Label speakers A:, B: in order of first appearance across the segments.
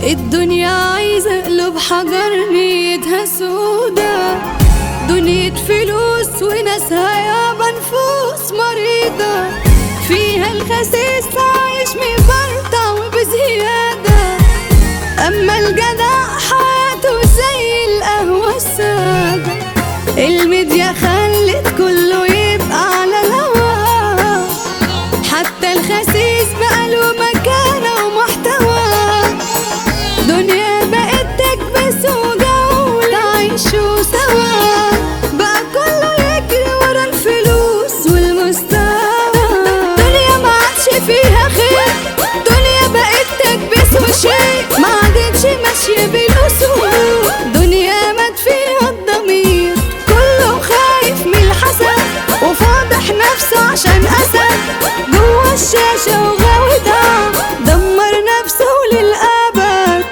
A: الدنيا عايزة قلوب حجر نيتها سودا دنيا فلوس وناسها يابا نفوس مريضة فيها الخسيس عايش مبرطع وبزيادة أما الجدع حياته زي القهوة السادة الميديا خلت كله يبقى على الهوا حتى الخسيس بقى له مكانة ومحتوى دنيا بقت تكبس وجولة عيشوا سوا بقى كله يجري ورا الفلوس والمستوى دنيا ما عادش فيها خير دنيا بقت تكبس وشيء ما عادتش ماشية بالأصول دنيا مات فيها الضمير كله خايف من الحسد وفاضح نفسه عشان أسد جوا الشاشة وغاوي دعم دمر نفسه للأبد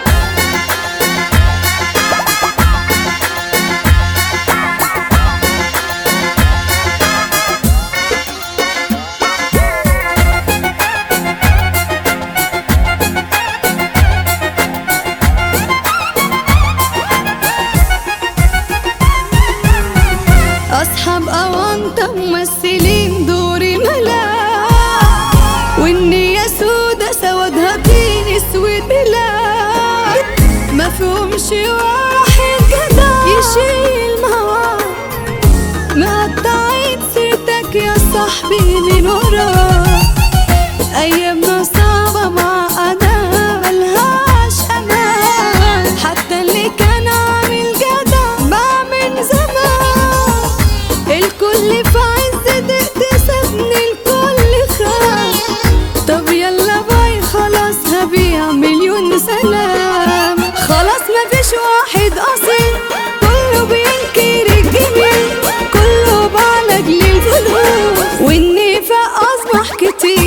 A: أصحاب أونطة ممثلين دور ملاك والنية سودة سوادها طين اسود بلاد ما فيهمش واحد جدع يشيل مواد مقطعين سيرتك يا صاحبي من وراك أيامنا صعبة معقدة ملهاش أمان حتى اللي كان عامل جدع باع من زمان الكل في عز دقت سابني الكل خاف طب يلا باي خلاص هبيع مليون سلام خلاص مفيش واحد أصيل كله بينكر الجميل كله بعلق للفلوس والنفاق أصبح كتير